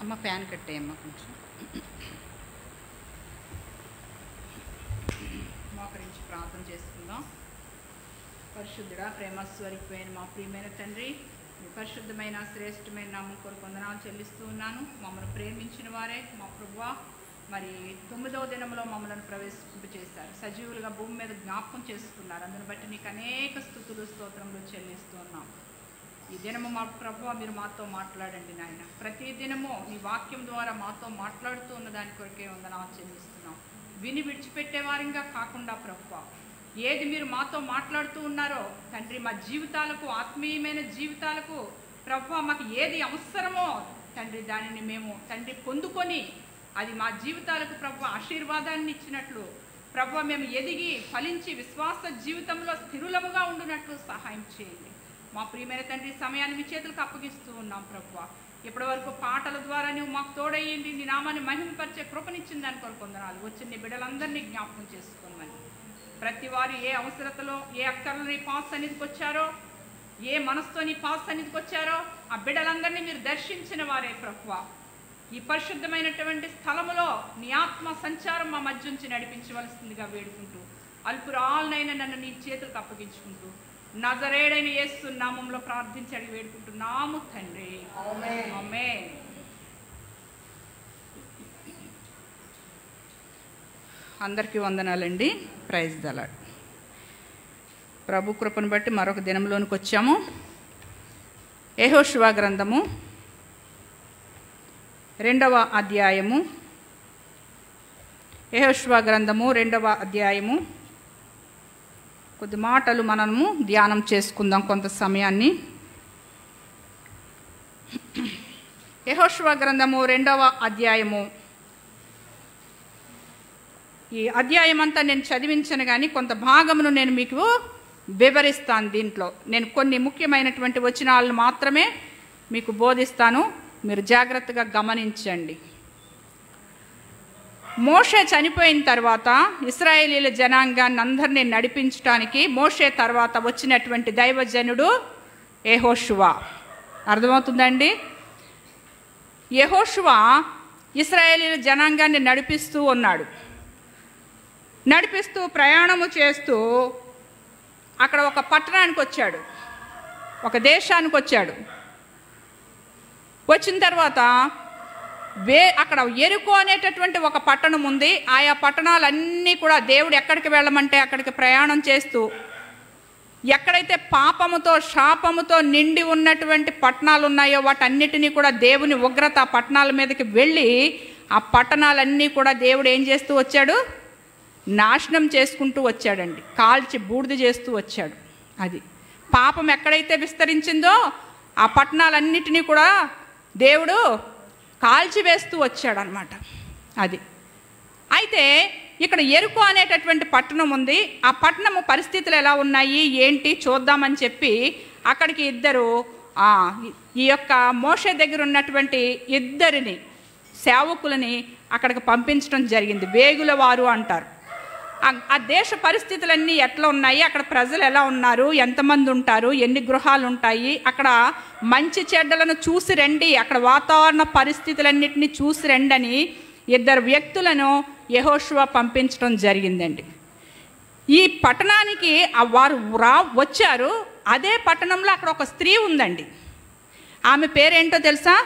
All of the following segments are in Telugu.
అమ్మ ఫ్యాన్ కట్టేయమ్మ కొంచెం మోకరించి ప్రార్థన చేసుకుందాం పరిశుద్ధుడా ప్రేమ స్వరూపమైన మా ప్రియమైన తండ్రి మీ పరిశుద్ధమైన శ్రేష్టమైన నామం కొరకు వందనాలు చెల్లిస్తూ ఉన్నాను మమ్మల్ని ప్రేమించిన వారే మా ప్రభువా మరి తొమ్మిదవ దినంలో మమ్మల్ని ప్రవేశింపచేశారు సజీవులుగా భూమి మీద జ్ఞాపకం చేసుకున్నారు అందుని బట్టి నీకు అనేక స్థుతులు స్తోత్రములు చెల్లిస్తూ ఉన్నాం ఈ దినము మా ప్రభు మీరు మాతో మాట్లాడండి నాయన ప్రతి దినము నీ వాక్యం ద్వారా మాతో మాట్లాడుతూ ఉన్న దాని కొరకే వందనాలు చెల్లిస్తున్నాం విని విడిచిపెట్టే వారిగా కాకుండా ప్రభు ఏది మీరు మాతో మాట్లాడుతూ ఉన్నారో తండ్రి మా జీవితాలకు ఆత్మీయమైన జీవితాలకు ప్రభు మాకు ఏది అవసరమో తండ్రి దానిని మేము తండ్రి పొందుకొని అది మా జీవితాలకు ప్రభు ఆశీర్వాదాన్ని ఇచ్చినట్లు ప్రభు మేము ఎదిగి ఫలించి విశ్వాస జీవితంలో స్థిరులముగా ఉండునట్లు సహాయం చేయండి మా ప్రియమైన తండ్రి సమయాన్ని మీ చేతులకు అప్పగిస్తూ ఉన్నాం ప్రభు ఇప్పటి వరకు పాటల ద్వారా నువ్వు మాకు తోడయ్యండి నీ నామాన్ని మహిమపరిచే కృపనిచ్చిన దాని కొరకు వందనాలు వచ్చిన నీ బిడ్డలందరినీ జ్ఞాపకం చేసుకోమని ప్రతి వారు ఏ అవసరతలో ఏ అక్కర్లు నీ పాస్ సన్నిధికి వచ్చారో ఏ మనసుతో నీ పాస్ సన్నిధికి వచ్చారో ఆ బిడ్డలందరినీ మీరు దర్శించిన వారే ప్రభువా ఈ పరిశుద్ధమైనటువంటి స్థలములో నీ ఆత్మ సంచారం మా మధ్య నుంచి నడిపించవలసిందిగా వేడుకుంటూ అల్పురాలనైనా నన్ను నీ చేతులకు అప్పగించుకుంటూ నజరేడైన యేసు నామంలో ప్రార్థించి అడిగి వేడుకుంటున్నాము తండ్రి ఆమేన్ అందరికీ వందనాలండి ప్రైజ్ దలాడ్ ప్రభు కృపను బట్టి మరొక దినంలోనికి వచ్చాము ఏహోశివా గ్రంథము రెండవ అధ్యాయము యెహోషువ గ్రంథము రెండవ అధ్యాయము కొద్ది మాటలు మనము ధ్యానం చేసుకుందాం కొంత సమయాన్ని యెహోషువ గ్రంథము రెండవ అధ్యాయము ఈ అధ్యాయం అంతా నేను చదివించను కానీ కొంత భాగమును నేను మీకు వివరిస్తాను దీంట్లో నేను కొన్ని ముఖ్యమైనటువంటి వచనాలను మాత్రమే మీకు బోధిస్తాను మీరు జాగ్రత్తగా గమనించండి మోషే చనిపోయిన తర్వాత ఇస్రాయేలీల జనాంగాన్ని అందరినీ నడిపించడానికి మోషే తర్వాత వచ్చినటువంటి దైవజనుడు ఏహోషువా అర్థమవుతుందండి యహోషువా ఇస్రాయేలీల జనాంగాన్ని నడిపిస్తూ ఉన్నాడు నడిపిస్తూ ప్రయాణము చేస్తూ అక్కడ ఒక పట్టణానికి వచ్చాడు ఒక దేశానికి వచ్చాడు వచ్చిన తర్వాత వే అక్కడ ఎరుకు అనేటటువంటి ఒక పట్టణం ఉంది ఆయా పట్టణాలన్నీ కూడా దేవుడు ఎక్కడికి వెళ్ళమంటే అక్కడికి ప్రయాణం చేస్తూ ఎక్కడైతే పాపముతో శాపముతో నిండి ఉన్నటువంటి పట్టణాలు ఉన్నాయో వాటన్నిటినీ కూడా దేవుని ఉగ్రత ఆ పట్టణాల మీదకి వెళ్ళి ఆ పట్టణాలన్నీ కూడా దేవుడు ఏం చేస్తూ వచ్చాడు నాశనం చేసుకుంటూ వచ్చాడండి కాల్చి బూడిద చేస్తూ వచ్చాడు అది పాపం ఎక్కడైతే విస్తరించిందో ఆ పట్టణాలన్నిటినీ కూడా దేవుడు కాల్చివేస్తూ వచ్చాడనమాట అది అయితే ఇక్కడ ఎరుకు అనేటటువంటి పట్టణం ఉంది ఆ పట్టణము పరిస్థితులు ఎలా ఉన్నాయి ఏంటి చూద్దామని చెప్పి అక్కడికి ఇద్దరు ఆ, ఈ యొక్క మోషే దగ్గర ఉన్నటువంటి ఇద్దరిని సేవకులని అక్కడికి పంపించడం జరిగింది వేగుల వారు అంటారు ఆ- ఆ దేశ పరిస్థితులన్నీ ఎట్లా ఉన్నాయి అక్కడ ప్రజలు ఎలా ఉన్నారు ఎంతమంది ఉంటారు ఎన్ని గృహాలు ఉంటాయి అక్కడ మంచి చెడ్డలను చూసి రండి అక్కడ వాతావరణ పరిస్థితులన్నింటినీ చూసి రండి అని ఇద్దరు వ్యక్తులను యహోషువ పంపించడం జరిగిందండి ఈ పట్టణానికి ఆ వారు రా వచ్చారు అదే పట్టణంలో అక్కడ ఒక స్త్రీ ఉందండి ఆమె పేరేంటో తెలుసా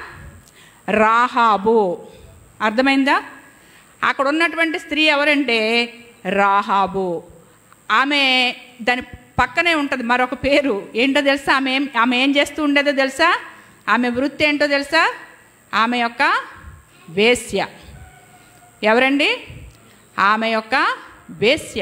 రాహాబు అర్థమైందా అక్కడ ఉన్నటువంటి స్త్రీ ఎవరంటే రాహాబు ఆమె దాని పక్కనే ఉంటుంది మరొక పేరు ఏంటో తెలుసా ఆమె ఏం ఆమె ఏం చేస్తూ ఉండేదో తెలుసా ఆమె వృత్తి ఏంటో తెలుసా ఆమె యొక్క వేశ్య ఎవరండి ఆమె యొక్క వేశ్య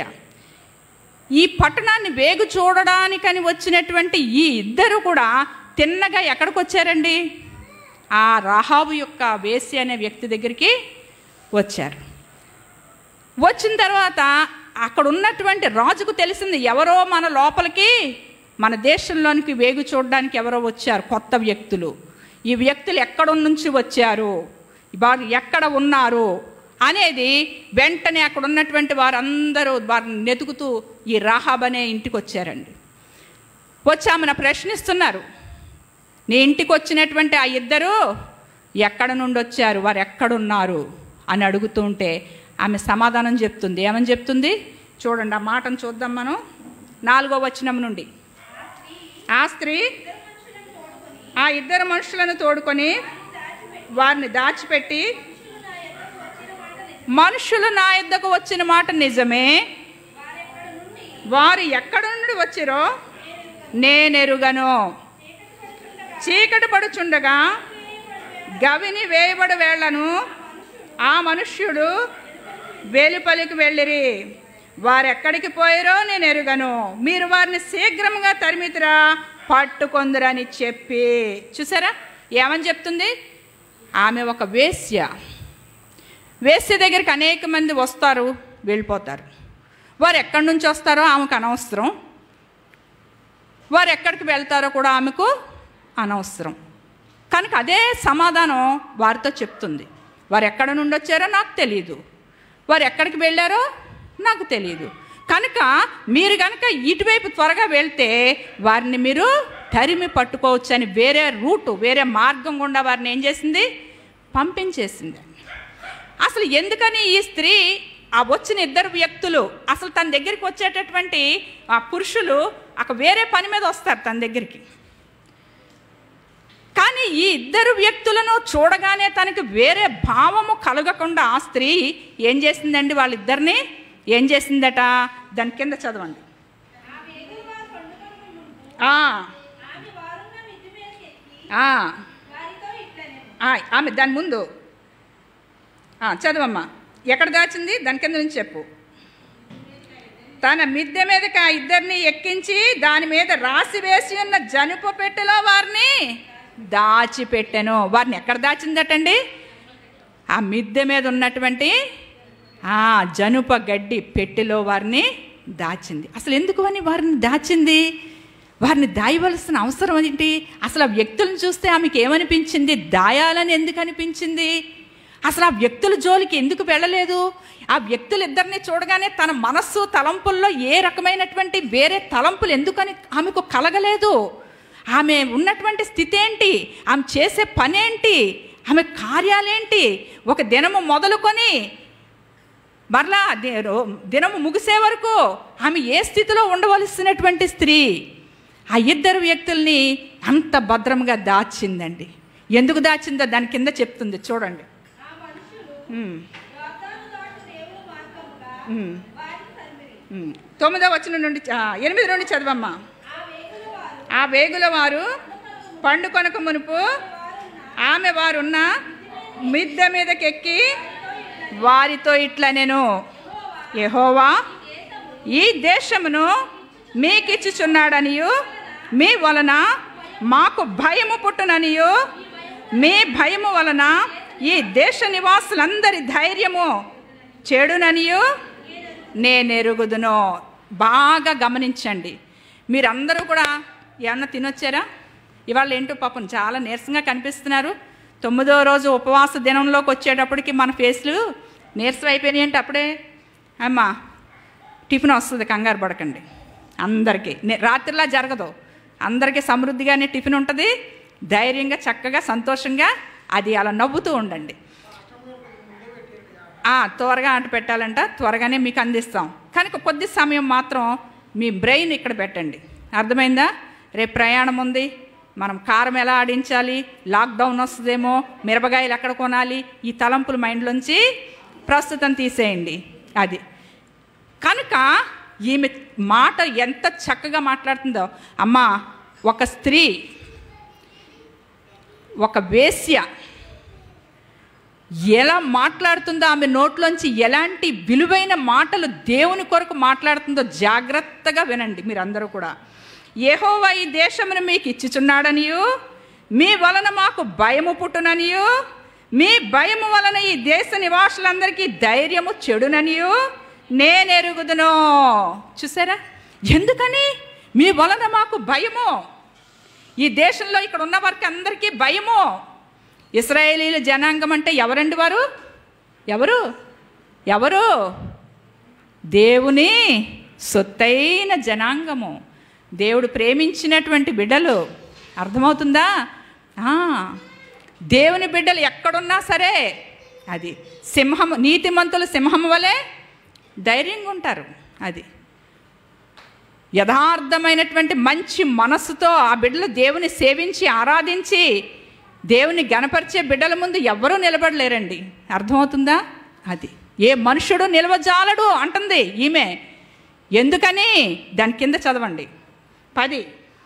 ఈ పట్టణాన్ని వేగు చూడడానికని వచ్చినటువంటి ఈ ఇద్దరు కూడా తిన్నగా ఎక్కడికి వచ్చారండి ఆ రాహాబు యొక్క వేశ్య అనే వ్యక్తి దగ్గరికి వచ్చారు వచ్చిన తర్వాత అక్కడ ఉన్నటువంటి రాజుకు తెలిసింది ఎవరో మన లోపలికి మన దేశంలోనికి వేగు చూడడానికి ఎవరో వచ్చారు కొత్త వ్యక్తులు ఈ వ్యక్తులు ఎక్కడ నుంచి వచ్చారు వారు ఎక్కడ ఉన్నారు అనేది వెంటనే అక్కడ ఉన్నటువంటి వారందరూ వారిని నెతుకుతూ ఈ రాహాబ్ అనే ఇంటికి వచ్చారండి వచ్చి ఆమెను ప్రశ్నిస్తున్నారు నీ ఇంటికి వచ్చినటువంటి ఆ ఇద్దరు ఎక్కడ నుండి వచ్చారు వారు ఎక్కడున్నారు అని అడుగుతూ ఉంటే ఆమె సమాధానం చెప్తుంది ఏమని చెప్తుంది చూడండి ఆ మాటను చూద్దాం మనం నాలుగో వచనం నుండి ఆ స్త్రీ ఆ ఇద్దరు మనుషులను తోడుకొని వారిని దాచిపెట్టి మనుషులు నా ఇద్దకు వచ్చిన మాట నిజమే వారు ఎక్కడ నుండి వచ్చిరో నేనెరుగను చీకటి పడుచుండగా గవిని వేయబడి వేళ్లను ఆ మనుష్యుడు వెలుపలికి వెళ్ళిరి వారు ఎక్కడికి పోయారో నేను ఎరుగను మీరు వారిని శీఘ్రంగా తరిమితిరా పట్టుకొందురని చెప్పి చూసారా ఏమని చెప్తుంది ఆమె ఒక వేశ్య వేశ్య దగ్గరికి అనేక మంది వస్తారు వెళ్ళిపోతారు వారు ఎక్కడి నుంచి వస్తారో ఆమెకు అనవసరం వారు ఎక్కడికి వెళ్తారో కూడా ఆమెకు అనవసరం కనుక అదే సమాధానం వారితో చెప్తుంది వారు ఎక్కడ నుండి వచ్చారో నాకు తెలియదు వారు ఎక్కడికి వెళ్ళారో నాకు తెలియదు కనుక మీరు కనుక ఇటువైపు త్వరగా వెళ్తే వారిని మీరు తరిమి పట్టుకోవచ్చు అని వేరే రూటు వేరే మార్గం గుండా వారిని ఏం చేసింది పంపించేసింది అసలు ఎందుకని ఈ స్త్రీ ఆ వచ్చిన ఇద్దరు వ్యక్తులు అసలు తన దగ్గరికి వచ్చేటటువంటి ఆ పురుషులు అక్కడ వేరే పని మీద వస్తారు తన దగ్గరికి కానీ ఈ ఇద్దరు వ్యక్తులను చూడగానే తనకి వేరే భావము కలగకుండా ఆ స్త్రీ ఏం చేసిందండి వాళ్ళిద్దరిని ఏం చేసిందట దాని కింద చదవండి ఆ, ఆ, ఆ, ఆమె దాని ముందు ఆ, చదవమ్మా ఎక్కడ దాచింది దాని కింద నుంచి చెప్పు తన మిద్దె మీదకి ఆ ఇద్దరిని ఎక్కించి దాని మీద రాసి వేసి ఉన్న జనుపు పెట్టెలో వారిని దాచిపెట్టెను వారిని ఎక్కడ దాచిందటండి ఆ మిద్దె మీద ఉన్నటువంటి ఆ జనుప గడ్డి పెట్టెలో వారిని దాచింది అసలు ఎందుకు అని వారిని దాచింది వారిని దాయవలసిన అవసరం ఏంటి అసలు ఆ వ్యక్తులను చూస్తే ఆమెకి ఏమనిపించింది దాయాలని ఎందుకు అనిపించింది అసలు ఆ వ్యక్తుల జోలికి ఎందుకు వెళ్ళలేదు ఆ వ్యక్తులు ఇద్దరిని చూడగానే తన మనస్సు తలంపుల్లో ఏ రకమైనటువంటి వేరే తలంపులు ఎందుకని ఆమెకు కలగలేదు ఆమె ఉన్నటువంటి స్థితి ఏంటి ఆమె చేసే పనేంటి ఆమె కార్యాలేంటి ఒక దినము మొదలుకొని మరలా ది- రో- దినము ముగిసే వరకు ఆమె ఏ స్థితిలో ఉండవలసినటువంటి స్త్రీ ఆ ఇద్దరు వ్యక్తుల్ని అంత భద్రంగా దాచిందండి ఎందుకు దాచిందో దాని కింద చెప్తుంది చూడండి ఉమ్, ఉమ్, ఉమ్. తొమ్మిదో వచ్చిన నుండి ఆ, ఎనిమిది నుండి చదవమ్మా ఆ వేగుల వారు పండు కొనక మునుపు ఆమె వారున్న మిద్దె మీదకెక్కి వారితో ఇట్లా నేను యెహోవా ఈ దేశమును మీకిచ్చుచున్నాడనియు మీ వలన మాకు భయము పుట్టుననియు మీ భయము వలన ఈ దేశ నివాసులందరి ధైర్యము చెడుననియు నేనెరుగుదును బాగా గమనించండి మీరందరూ కూడా ఏమన్నా తినొచ్చారా ఇవాళ ఏంటో పాపం చాలా నీరసంగా కనిపిస్తున్నారు తొమ్మిదో రోజు ఉపవాస దినంలోకి వచ్చేటప్పటికి మన ఫేస్లు నీరసం అయిపోయినాయి అంటే అప్పుడే అమ్మా టిఫిన్ వస్తుంది కంగారు పడకండి అందరికీ నే- రాత్రిలా జరగదు అందరికీ సమృద్ధిగానే టిఫిన్ ఉంటుంది ధైర్యంగా చక్కగా సంతోషంగా అది అలా నవ్వుతూ ఉండండి ఆ, త్వరగా అంట పెట్టాలంట త్వరగానే మీకు అందిస్తాం కనుక కొద్ది సమయం మాత్రం మీ బ్రెయిన్ ఇక్కడ పెట్టండి అర్థమైందా రేపు ప్రయాణం ఉంది మనం కారం ఎలా ఆడించాలి లాక్డౌన్ వస్తుందేమో మిరపకాయలు ఎక్కడ కొనాలి ఈ తలంపులు మైండ్లోంచి ప్రస్తుతం తీసేయండి అది కనుక ఈమె మాట ఎంత చక్కగా మాట్లాడుతుందో అమ్మా ఒక స్త్రీ ఒక వేశ్య ఎలా మాట్లాడుతుందో ఆమె నోట్లోంచి ఎలాంటి విలువైన మాటలు దేవుని కొరకు మాట్లాడుతుందో జాగ్రత్తగా వినండి మీరందరూ కూడా ఏహోవా ఈ దేశమును మీకు ఇచ్చుచున్నాడనియు మీ వలన మాకు భయము పుట్టుననియు మీ భయము వలన ఈ దేశ నివాసులందరికీ ధైర్యము చెడుననియు నేనెరుగుదును చూసారా ఎందుకని మీ వలన మాకు భయము ఈ దేశంలో ఇక్కడ ఉన్న వారికి అందరికీ భయము ఇస్రాయేలీల జనాంగం అంటే ఎవరండి వారు ఎవరు ఎవరు దేవుని సొత్తైన జనాంగము దేవుడు ప్రేమించినటువంటి బిడ్డలు అర్థమవుతుందా ఆ, దేవుని బిడ్డలు ఎక్కడున్నా సరే అది సింహం నీతిమంతులు సింహం వలె ధైర్యంగా ఉంటారు అది యథార్థమైనటువంటి మంచి మనస్సుతో ఆ బిడ్డలు దేవుని సేవించి ఆరాధించి దేవుని గణపరిచే బిడ్డల ముందు ఎవ్వరూ నిలబడలేరండి అర్థమవుతుందా అది ఏ మనుషుడు నిలవజాలడు అంటుంది ఈమె ఎందుకని దాని కింద చదవండి పది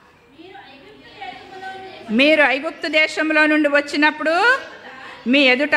మీరు ఐగుప్తు దేశంలో నుండి వచ్చినప్పుడు మీ ఎదుట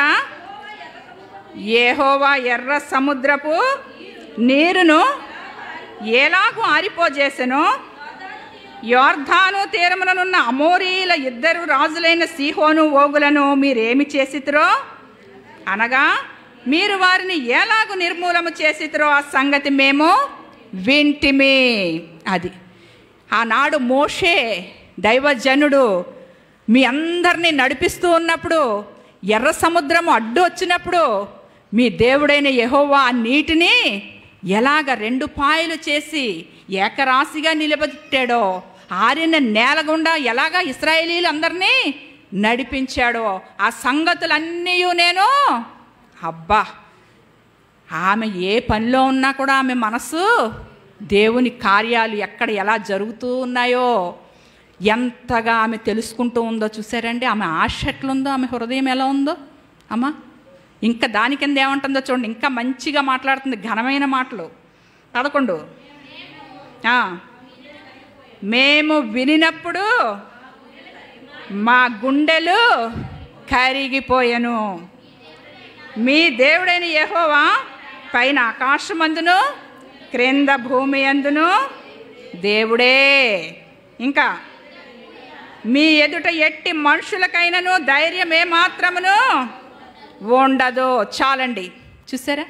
ఏహోవా ఎర్ర సముద్రపు నీరును ఎలాగూ ఆరిపోజేసెను యోర్ధాను తీరముననున్న అమోరీల ఇద్దరు రాజులైన సీహోను ఓగులను మీరేమి చేసితిరో అనగా మీరు వారిని ఎలాగూ నిర్మూలము చేసితిరో ఆ సంగతి మేము వింటిమి అది ఆనాడు మోషే దైవజనుడు మీ అందరినీ నడిపిస్తూ ఉన్నప్పుడు ఎర్ర సముద్రము అడ్డు వచ్చినప్పుడు మీ దేవుడైన యెహోవా ఆ నీటిని ఎలాగ రెండు పాయలు చేసి ఏకరాశిగా నిలబెట్టాడో ఆరిన నేల గుండా ఎలాగ ఇస్రాయేలీలందరినీ నడిపించాడో ఆ సంగతులన్నీ నేను అబ్బా ఆమె ఏ పనిలో ఉన్నా కూడా ఆమె మనసు దేవుని కార్యాలు ఎక్కడ ఎలా జరుగుతూ ఉన్నాయో ఎంతగా ఆమె తెలుసుకుంటూ ఉందో చూసారండి ఆమె ఆశ ఎట్లుందో ఆమె హృదయం ఎలా ఉందో అమ్మా ఇంకా దాని కింద ఏమంటుందో చూడండి ఇంకా మంచిగా మాట్లాడుతుంది ఘనమైన మాటలు పదకొండు ఆ. మేము వినినప్పుడు మా గుండెలు కరిగిపోయాను మీ దేవుడైన యెహోవా పైన ఆకాశమందును క్రింద భూమి అందును దేవుడే ఇంకా మీ ఎదుట ఎట్టి మనుషులకైనను ధైర్యం ఏమాత్రమును ఉండదు చాలండి చూసారా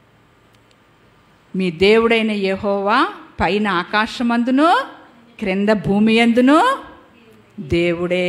మీ దేవుడైన యెహోవా పైన ఆకాశమందును క్రింద భూమి అందును దేవుడే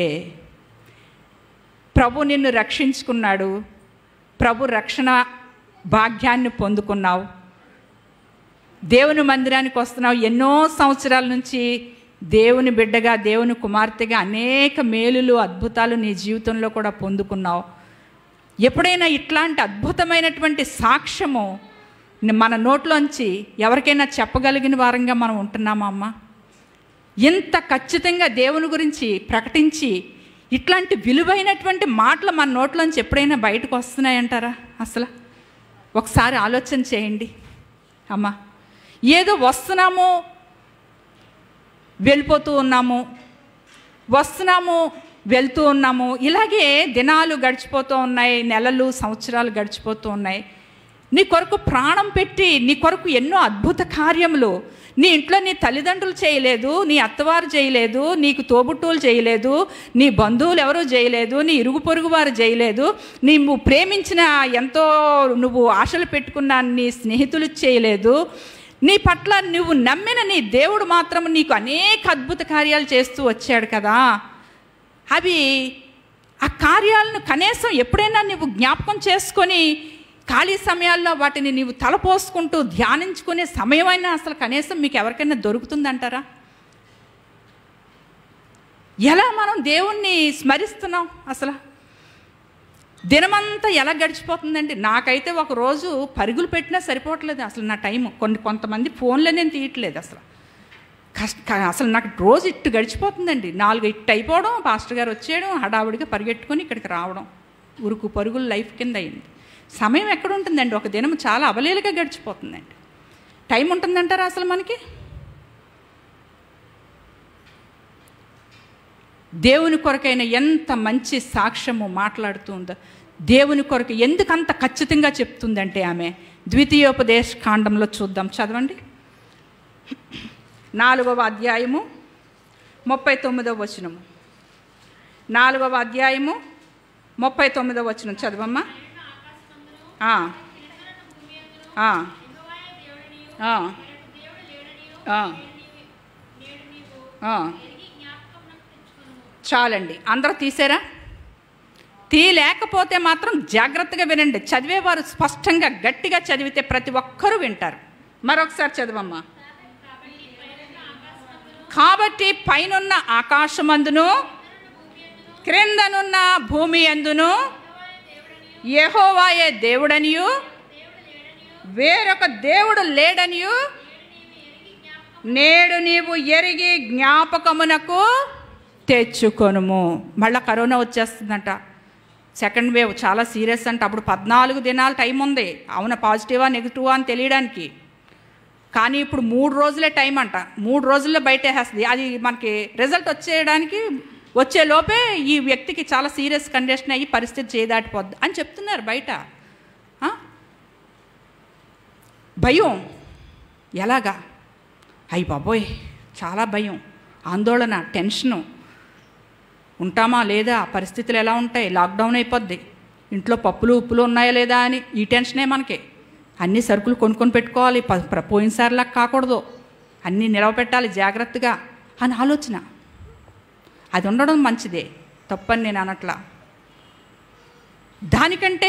ప్రభు నిన్ను రక్షించుకున్నాడు ప్రభు రక్షణ భాగ్యాన్ని పొందుకున్నావు దేవుని మందిరానికి వస్తున్నావు ఎన్నో సంవత్సరాల నుంచి దేవుని బిడ్డగా దేవుని కుమార్తెగా అనేక మేలులు అద్భుతాలు నీ జీవితంలో కూడా పొందుకున్నావు ఎప్పుడైనా ఇట్లాంటి అద్భుతమైనటువంటి సాక్ష్యము మన నోట్లోంచి ఎవరికైనా చెప్పగలిగిన వారంగా మనం ఉంటున్నామా అమ్మ ఇంత ఖచ్చితంగా దేవుని గురించి ప్రకటించి ఇట్లాంటి విలువైనటువంటి మాటలు మన నోట్లోంచి ఎప్పుడైనా బయటకు వస్తున్నాయంటారా అసలు ఒకసారి ఆలోచన చేయండి అమ్మా ఏదో వస్తున్నాము వెళ్ళిపోతూ ఉన్నాము వస్తున్నాము వెళ్తూ ఉన్నాము ఇలాగే దినాలు గడిచిపోతూ ఉన్నాయి నెలలు సంవత్సరాలు గడిచిపోతూ ఉన్నాయి నీ కొరకు ప్రాణం పెట్టి నీ కొరకు ఎన్నో అద్భుత కార్యములు నీ ఇంట్లో నీ తల్లిదండ్రులు చేయలేదు నీ అత్తవారు చేయలేదు నీకు తోబుట్టువులు చేయలేదు నీ బంధువులు ఎవరూ చేయలేదు నీ ఇరుగు పొరుగు వారు చేయలేదు నీ నువ్వు ప్రేమించిన ఎంతో నువ్వు ఆశలు పెట్టుకున్న నీ స్నేహితులు చేయలేదు నీ పట్ల నువ్వు నమ్మిన నీ దేవుడు మాత్రం నీకు అనేక అద్భుత కార్యాలు చేస్తూ వచ్చాడు కదా అవి ఆ కార్యాలను కనీసం ఎప్పుడైనా నువ్వు జ్ఞాపకం చేసుకొని ఖాళీ సమయాల్లో వాటిని నీవు తలపోసుకుంటూ ధ్యానించుకునే సమయమైనా అసలు కనీసం మీకు ఎవరికైనా దొరుకుతుందంటారా ఎలా మనం దేవుణ్ణి స్మరిస్తున్నాం అసలు దినమంతా ఎలా గడిచిపోతుందండి నాకైతే ఒక రోజు పరుగులు పెట్టినా సరిపోవట్లేదు అసలు నా టైం కొన్ని కొంతమంది ఫోన్లో నేను తీయట్లేదు అసలు కష్ట క- అసలు నాకు రోజు ఇట్టు గడిచిపోతుందండి నాలుగు ఇట్టు అయిపోవడం పాస్టర్ గారు వచ్చేయడం హడావుడిగా పరిగెట్టుకొని ఇక్కడికి రావడం ఉరుకు పరుగులు లైఫ్ కింద అయింది సమయం ఎక్కడ ఉంటుందండి ఒక దినం చాలా అవలీలుగా గడిచిపోతుందండి టైం ఉంటుందంటారా అసలు మనకి దేవుని కొరకైన ఎంత మంచి సాక్ష్యము మాట్లాడుతూ ఉందో దేవుని కొరకు ఎందుకు అంత ఖచ్చితంగా చెప్తుందంటే ఆమె ద్వితీయోపదేశ కాండంలో చూద్దాం చదవండి నాలుగవ అధ్యాయము ముప్పై తొమ్మిదవ వచనము నాలుగవ అధ్యాయము ముప్పై తొమ్మిదవ వచనం చదవమ్మా ఆ. ఆ. ఆ. ఆ. ఆ. చాలండి అందరూ తీసారా తీయలేకపోతే మాత్రం జాగ్రత్తగా వినండి చదివేవారు స్పష్టంగా గట్టిగా చదివితే ప్రతి ఒక్కరూ వింటారు మరొకసారి చదవమ్మా కాబట్టి పైనున్న ఆకాశమందును క్రిందనున్న భూమి ఎందును యెహోవాయే దేవుడనియు వేరొక దేవుడు లేడనియు నేడు నీవు ఎరిగి జ్ఞాపకమునకు తెచ్చుకొనుము మళ్ళా కరోనా వచ్చేస్తుందంట సెకండ్ వేవ్ చాలా సీరియస్ అంట అప్పుడు పద్నాలుగు దినాలు టైం ఉంది అవునా పాజిటివా నెగిటివా అని తెలియడానికి కానీ ఇప్పుడు మూడు రోజులే టైం అంట మూడు రోజుల్లో బయట వేసేస్తుంది అది మనకి రిజల్ట్ వచ్చేయడానికి వచ్చే లోపే ఈ వ్యక్తికి చాలా సీరియస్ కండిషన్ అయ్యి పరిస్థితి చేదాటిపోద్ది అని చెప్తున్నారు బయట ఆ? భయం ఎలాగా అయ్యి బాబోయ్ చాలా భయం ఆందోళన టెన్షను ఉంటామా లేదా పరిస్థితులు ఎలా ఉంటాయి లాక్డౌన్ అయిపోద్ది ఇంట్లో పప్పులు ఉప్పులు ఉన్నాయా లేదా అని ఈ టెన్షనే మనకి అన్ని సరుకులు కొనుక్కొని పెట్టుకోవాలి ప- ప్ర- పోయినసారిలా కాకూడదు అన్నీ నిలవపెట్టాలి జాగ్రత్తగా అని ఆలోచన అది ఉండడం మంచిదే తప్పని నేను అనట్లా దానికంటే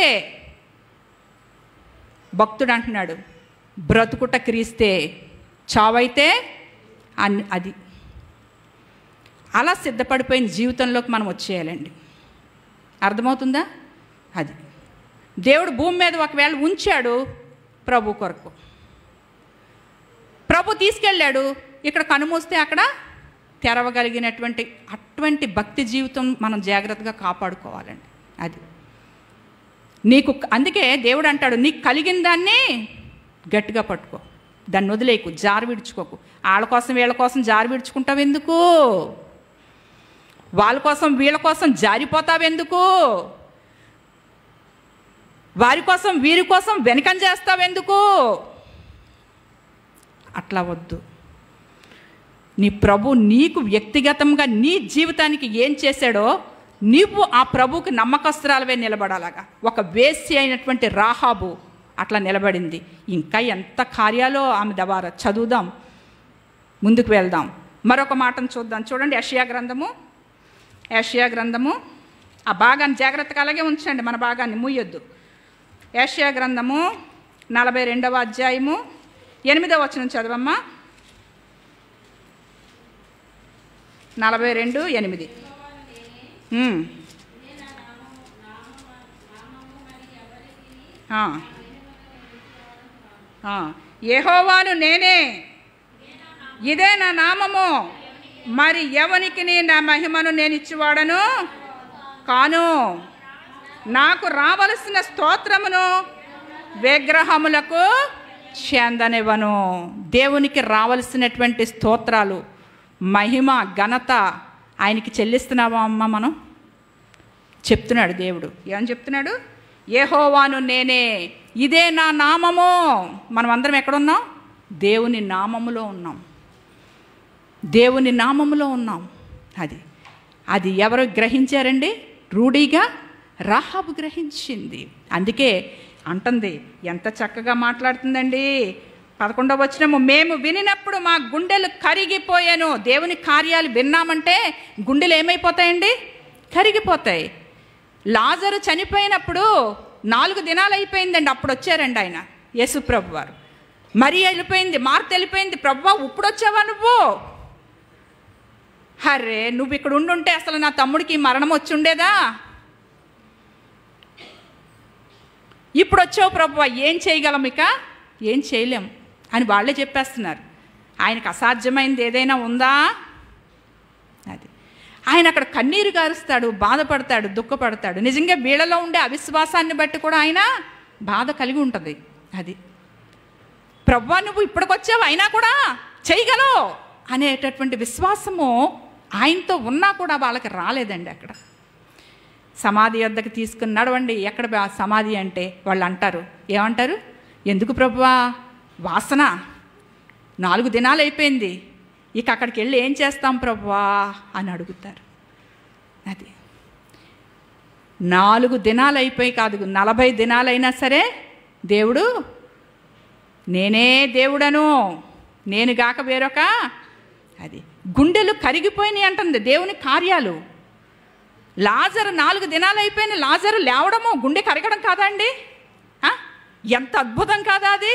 భక్తుడు అంటున్నాడు బ్రతుకుట క్రీస్తే చావైతే అన్ అది అలా సిద్ధపడిపోయిన జీవితంలోకి మనం వచ్చేయాలండి అర్థమవుతుందా అది దేవుడు భూమి మీద ఒకవేళ ఉంచాడు ప్రభు కొరకు ప్రభు తీసుకెళ్ళాడు ఇక్కడ కనుమూస్తే అక్కడ తెరవగలిగినటువంటి అటువంటి భక్తి జీవితం మనం జాగ్రత్తగా కాపాడుకోవాలండి అది నీకు అందుకే దేవుడు అంటాడు నీకు కలిగిన దాన్ని గట్టిగా పట్టుకో దాన్ని వదిలేకు జారి విడుచుకోకు వాళ్ళ కోసం వీళ్ళ కోసం జారి విడుచుకుంటావు ఎందుకు వాళ్ళ కోసం వీళ్ళ కోసం జారిపోతావెందుకు వారి కోసం వీరి కోసం వెనకం చేస్తావెందుకు అట్లా వద్దు నీ ప్రభు నీకు వ్యక్తిగతంగా నీ జీవితానికి ఏం చేశాడో నీవు ఆ ప్రభుకి నమ్మకస్తురాలవే నిలబడాలగా ఒక వేసి అయినటువంటి రాహాబు అట్లా నిలబడింది ఇంకా ఎంత కార్యాలో ఆమె ద్వారా చదువుదాం ముందుకు వెళ్దాం మరొక మాటను చూద్దాం చూడండి యషియా గ్రంథము యషియా గ్రంథము ఆ భాగాన్ని జాగ్రత్తగా అలాగే ఉంచండి మన భాగాన్ని ముయ్యొద్దు యషియా గ్రంథము నలభై రెండవ అధ్యాయము ఎనిమిదవ వచనం చదవమ్మా నలభై రెండు ఎనిమిది ఉమ్. ఆ. ఆ. యెహోవాను నేనే ఇదే నా నామము మరి ఎవనికి నా మహిమను నేను ఇచ్చివాడను కాను నాకు రావలసిన స్తోత్రమును విగ్రహములకు చెందనివ్వను దేవునికి రావలసినటువంటి స్తోత్రాలు మహిమ ఘనత ఆయనకి చెల్లిస్తున్నావా అమ్మ మనం చెప్తున్నాడు దేవుడు ఏమని చెప్తున్నాడు ఏహోవాను నేనే ఇదే నా నామము మనం అందరం ఎక్కడున్నాం దేవుని నామములో ఉన్నాం దేవుని నామములో ఉన్నాం అది అది ఎవరు గ్రహించారండి రూఢీగా రాహాబు గ్రహించింది అందుకే అంటుంది ఎంత చక్కగా మాట్లాడుతుందండి పదకొండవ వచ్చినము మేము వినినప్పుడు మా గుండెలు కరిగిపోయాను దేవుని కార్యాలు విన్నామంటే గుండెలు ఏమైపోతాయండి కరిగిపోతాయి లాజరు చనిపోయినప్పుడు నాలుగు దినాలు అయిపోయిందండి అప్పుడు వచ్చారండి ఆయన యేసుప్రభు వారు మరి వెళ్ళిపోయింది మార్త వెళ్ళిపోయింది ప్రభు ఇప్పుడు వచ్చావా నువ్వు హర్రే నువ్వు ఇక్కడ ఉండుంటే అసలు నా తమ్ముడికి మరణం వచ్చి ఉండేదా ఇప్పుడు వచ్చావు ప్రభు ఏం చేయగలం ఇక ఏం చేయలేం అని వాళ్ళే చెప్పేస్తున్నారు ఆయనకు అసాధ్యమైంది ఏదైనా ఉందా అది ఆయన అక్కడ కన్నీరు గారుస్తాడు బాధపడతాడు దుఃఖపడతాడు నిజంగా వీళ్ళలో ఉండే అవిశ్వాసాన్ని బట్టి కూడా ఆయన బాధ కలిగి ఉంటుంది అది ప్రవ్వా నువ్వు ఇప్పటికొచ్చావు అయినా కూడా చేయగలవు అనేటటువంటి విశ్వాసము ఆయనతో ఉన్నా కూడా వాళ్ళకి రాలేదండి అక్కడ సమాధి వద్దకు తీసుకుని నడవండి ఎక్కడ బా- సమాధి అంటే వాళ్ళు అంటారు ఏమంటారు ఎందుకు ప్రభువా వాసన నాలుగు దినాలు అయిపోయింది ఇక అక్కడికి వెళ్ళి ఏం చేస్తాం ప్రభువా అని అడుగుతారు అది నాలుగు దినాలు అయిపోయి కాదు నలభై దినాలైనా సరే దేవుడు నేనే దేవుడను నేను గాక వేరొక అది గుండెలు కరిగిపోయినాయి అంటుంది దేవుని కార్యాలు లాజరు నాలుగు దినాలు అయిపోయిన లాజరు లేవడము గుండె కరగడం కాదా అండి ఆ? ఎంత అద్భుతం కాదా అది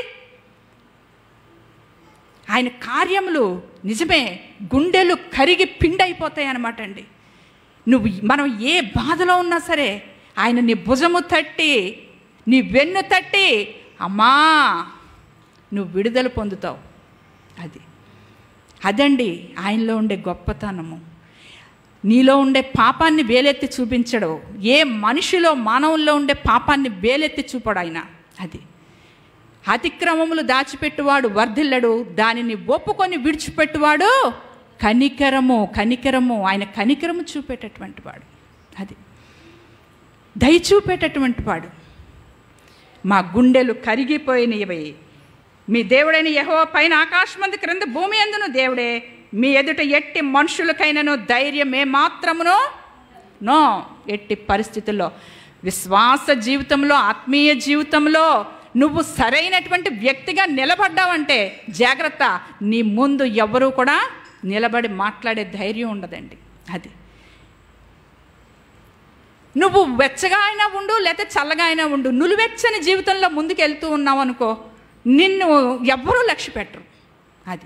ఆయన కార్యములు నిజమే గుండెలు కరిగి పిండి అయిపోతాయి అనమాట అండి నువ్వు మనం ఏ బాధలో ఉన్నా సరే ఆయన నీ భుజము తట్టి నీ వెన్ను తట్టి అమ్మా నువ్వు విడుదల పొందుతావు అది అదండి ఆయనలో ఉండే గొప్పతనము నీలో ఉండే పాపాన్ని వేలెత్తి చూపించడు ఏ మనిషిలో మానవుల్లో ఉండే పాపాన్ని వేలెత్తి చూపడు ఆయన అది అతిక్రమములు దాచిపెట్టువాడు వర్ధిల్లడు దానిని ఒప్పుకొని విడిచిపెట్టువాడు కనికరము కనికరము ఆయన కనికరము చూపేటటువంటి వాడు అది దయ చూపేటటువంటి వాడు మా గుండెలు కరిగిపోయినవి మీ దేవుడైన యహో పైన ఆకాశమంది క్రింద భూమి ఎందును దేవుడే మీ ఎదుట ఎట్టి మనుషులకైనను ధైర్యం ఏ మాత్రమునో నో ఎట్టి పరిస్థితుల్లో విశ్వాస జీవితంలో ఆత్మీయ జీవితంలో నువ్వు సరైనటువంటి వ్యక్తిగా నిలబడ్డావంటే జాగ్రత్త నీ ముందు ఎవరు కూడా నిలబడి మాట్లాడే ధైర్యం ఉండదండి అది నువ్వు వెచ్చగా అయినా ఉండు లేకపోతే చల్లగా అయినా ఉండు నులువెచ్చని జీవితంలో ముందుకు వెళ్తూ ఉన్నావు అనుకో నిన్ను ఎవ్వరూ లక్ష్య పెట్టరు అది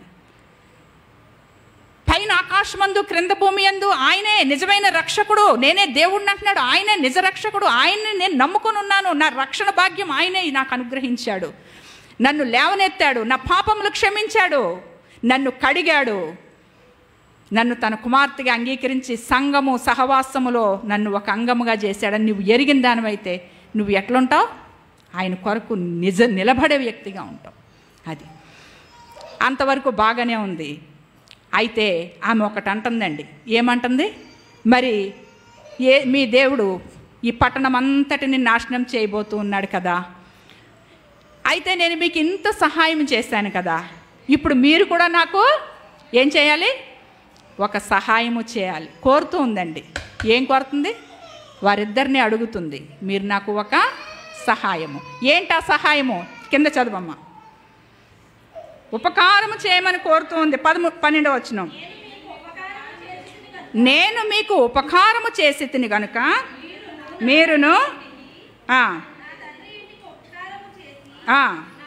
పైన ఆకాశమందు క్రింద భూమి అందు ఆయనే నిజమైన రక్షకుడు నేనే దేవుడిని అంటున్నాడు ఆయనే నిజ రక్షకుడు ఆయన్ని నేను నమ్ముకొని ఉన్నాను నా రక్షణ భాగ్యం ఆయనే నాకు అనుగ్రహించాడు నన్ను లేవనెత్తాడు నా పాపములు క్షమించాడు నన్ను కడిగాడు నన్ను తన కుమార్తెగా అంగీకరించి సంఘము సహవాసములో నన్ను ఒక అంగముగా చేశాడని నువ్వు ఎరిగిన దానివైతే నువ్వు ఎట్లుంటావు ఆయన కొరకు నిజ నిలబడే వ్యక్తిగా ఉంటావు అది అంతవరకు బాగానే ఉంది అయితే ఆమె ఒకటి అంటుందండి ఏమంటుంది మరి ఏ మీ దేవుడు ఈ పట్టణం అంతటిని నాశనం చేయబోతూ ఉన్నాడు కదా అయితే నేను మీకు ఇంత సహాయం చేశాను కదా ఇప్పుడు మీరు కూడా నాకు ఏం చేయాలి ఒక సహాయము చేయాలి కోరుతూ ఉందండి ఏం కోరుతుంది వారిద్దరిని అడుగుతుంది మీరు నాకు ఒక సహాయము ఏంటా సహాయము కింద చదవమ్మా ఉపకారము చేయమని కోరుతూ ఉంది పదము పన్నెండవ వచ్చిన నేను మీకు ఉపకారము చేసి తిని గనుక మీరును ఆ, ఆ,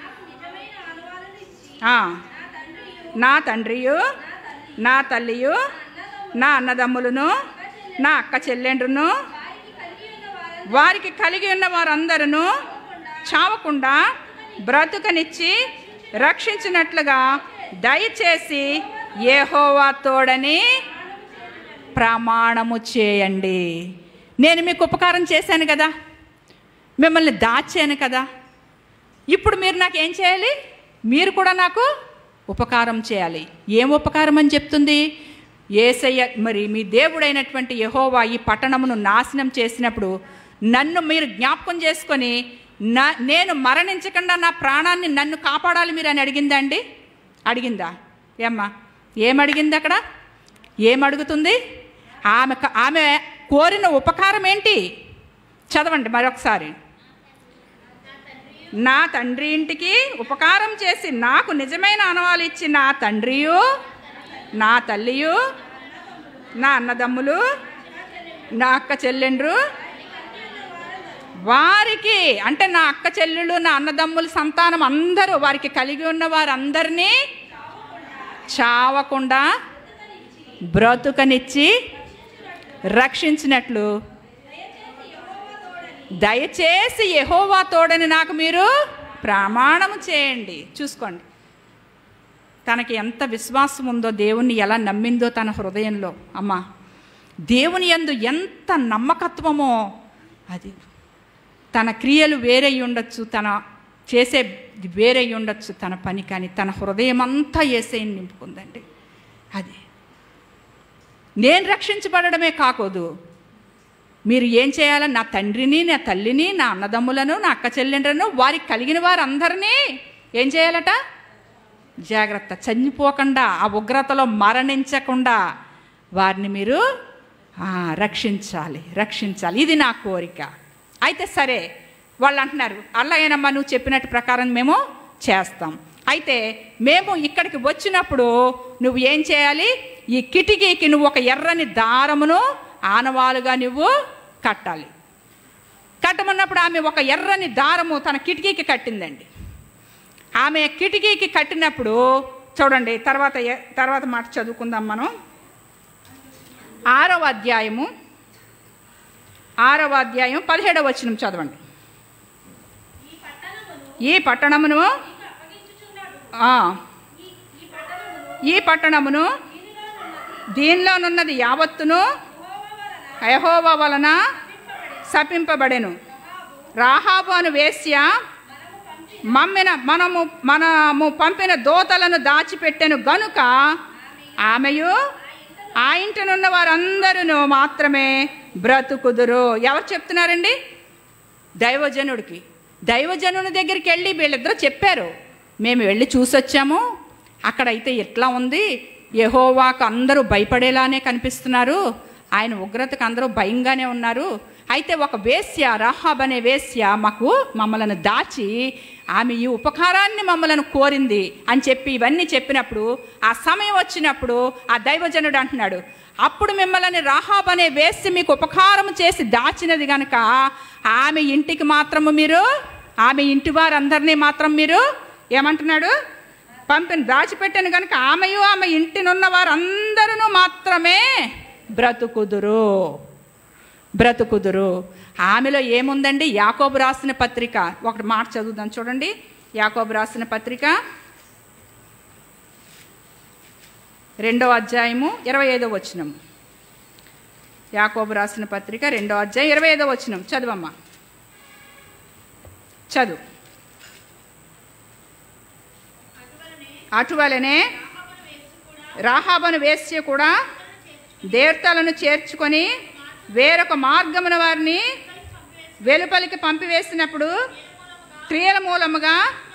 ఆ, నా తండ్రియు నా తల్లియు నా అన్నదమ్ములను నా అక్క చెల్లెండ్రును వారికి కలిగి ఉన్న వారందరూ చావకుండా బ్రతుకనిచ్చి రక్షించినట్లుగా దయచేసి ఏహోవా తోడని ప్రమాణము చేయండి నేను మీకు ఉపకారం చేశాను కదా మిమ్మల్ని దాచాను కదా ఇప్పుడు మీరు నాకు ఏం చేయాలి మీరు కూడా నాకు ఉపకారం చేయాలి ఏం ఉపకారం అని చెప్తుంది ఏసయ్య మరి మీ దేవుడైనటువంటి యహోవా ఈ పట్టణమును నాశనం చేసినప్పుడు నన్ను మీరు జ్ఞాపకం చేసుకొని నా నేను మరణించకుండా నా ప్రాణాన్ని నన్ను కాపాడాలి మీరు అని అడిగిందా అండి అడిగిందా ఏమ్మా ఏం అడిగింది అక్కడ ఏం అడుగుతుంది ఆమె క- ఆమె కోరిన ఉపకారం ఏంటి చదవండి మరొకసారి నా తండ్రి ఇంటికి ఉపకారం చేసి నాకు నిజమైన అనవాలు ఇచ్చి నా తండ్రియు నా తల్లియు నా అన్నదమ్ములు నా అక్క చెల్లెండ్రు వారికి అంటే నా అక్క చెల్లెళ్ళు నా అన్నదమ్ముల సంతానం అందరూ వారికి కలిగి ఉన్న వారందరినీ చావకుండా బ్రతుకనిచ్చి రక్షించినట్లు దయచేసి యెహోవా తోడని నాకు మీరు ప్రమాణం చేయండి చూసుకోండి తనకి ఎంత విశ్వాసం ఉందో దేవుణ్ణి ఎలా నమ్మిందో తన హృదయంలో అమ్మా దేవుని యందు ఎంత నమ్మకత్వమో అది తన క్రియలు వేరై ఉండొచ్చు తన చేసే వేరై ఉండొచ్చు తన పని కానీ తన హృదయం అంతా ఏసైని నింపుకుందండి అది నేను రక్షించబడమే కాకూడదు మీరు ఏం చేయాలని నా తండ్రిని నా తల్లిని నా అన్నదమ్ములను నా అక్క చెల్లెండ్రను వారికి కలిగిన వారందరినీ ఏం చేయాలట జాగ్రత్త చనిపోకుండా ఆ ఉగ్రతలో మరణించకుండా వారిని మీరు ఆ, రక్షించాలి రక్షించాలి ఇది నా కోరిక అయితే సరే వాళ్ళు అంటున్నారు అల్లయ్యనమ్మ నువ్వు చెప్పినట్టు ప్రకారం మేము చేస్తాం అయితే మేము ఇక్కడికి వచ్చినప్పుడు నువ్వు ఏం చేయాలి ఈ కిటికీకి నువ్వు ఒక ఎర్రని దారమును ఆనవాలుగా నువ్వు కట్టాలి కట్టమన్నప్పుడు ఆమె ఒక ఎర్రని దారము తన కిటికీకి కట్టిందండి ఆమె కిటికీకి కట్టినప్పుడు చూడండి తర్వాత ఏ- తర్వాత మాట చదువుకుందాం మనం ఆరవ అధ్యాయము ఆరవ అధ్యాయం పదిహేడవ వచనం చదవండి ఈ పట్టణమును ఈ పట్టణమును నీకు అప్పగించుచున్నాడు ఆ, ఈ ఈ పట్టణమును ఈ పట్టణమును దీనిలోనున్నది దీనిలోనున్నది యావత్తును యెహోవా యహోవా వలన వలన శపింపబడెను రాహాబు అను వేశ్య మమ్మిన మనము మనము పంపిన దోతలను దాచిపెట్టెను గనుక ఆమెయు ఆ ఇంటినున్న వారందరూ మాత్రమే బ్రతుకుదురు ఎవరు చెప్తున్నారండి దైవజనుడికి దైవజనుని దగ్గరికి వెళ్ళి వీళ్ళిద్దరూ చెప్పారు మేము వెళ్ళి చూసొచ్చాము అక్కడైతే ఎట్లా ఉంది యెహోవాకు అందరూ భయపడేలానే కనిపిస్తున్నారు ఆయన ఉగ్రతకు అందరూ భయంగానే ఉన్నారు అయితే ఒక వేశ్య రాహాబ్ అనే వేశ్య మాకు మమ్మలను దాచి ఆమె ఈ ఉపకారాన్ని మమ్మలను కోరింది అని చెప్పి ఇవన్నీ చెప్పినప్పుడు ఆ సమయం వచ్చినప్పుడు ఆ దైవజనుడు అంటున్నాడు అప్పుడు మిమ్మల్ని రాహాబ్ అనే వేసి మీకు ఉపకారం చేసి దాచినది గనక ఆమె ఇంటికి మాత్రము మీరు ఆమె ఇంటి వారందరినీ మాత్రం మీరు ఏమంటున్నాడు పంపిన దాచిపెట్టాను కనుక ఆమెయు ఆమె ఇంటినున్న వారందరూ మాత్రమే బ్రతుకుదురు బ్రతుకుదురు ఆమెలో ఏముందండి యాకోబు రాసిన పత్రిక ఒకటి మాట చదువుదాం చూడండి యాకోబు రాసిన పత్రిక రెండో అధ్యాయము ఇరవై ఐదో వచనం యాకోబు రాసిన పత్రిక రెండో అధ్యాయం ఇరవై ఐదో వచనం చదువమ్మా చదువు అటువలనే రాహాబను వేశ్య కూడా దేవతలను చేర్చుకొని వేరొక మార్గమున వారిని వెలుపలికి పంపివేసినప్పుడు క్రియల మూలముగా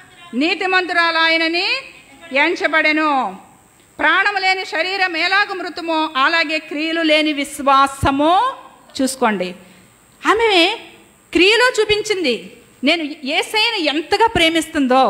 నీతిమంతురాలాయనని ఎంచబడెను ప్రాణము లేని శరీరం ఎలాగ మృతమో అలాగే క్రియలు లేని విశ్వాసము చూసుకోండి ఆమె క్రియలో చూపించింది నేను ఏసైని ఎంతగా ప్రేమిస్తుందో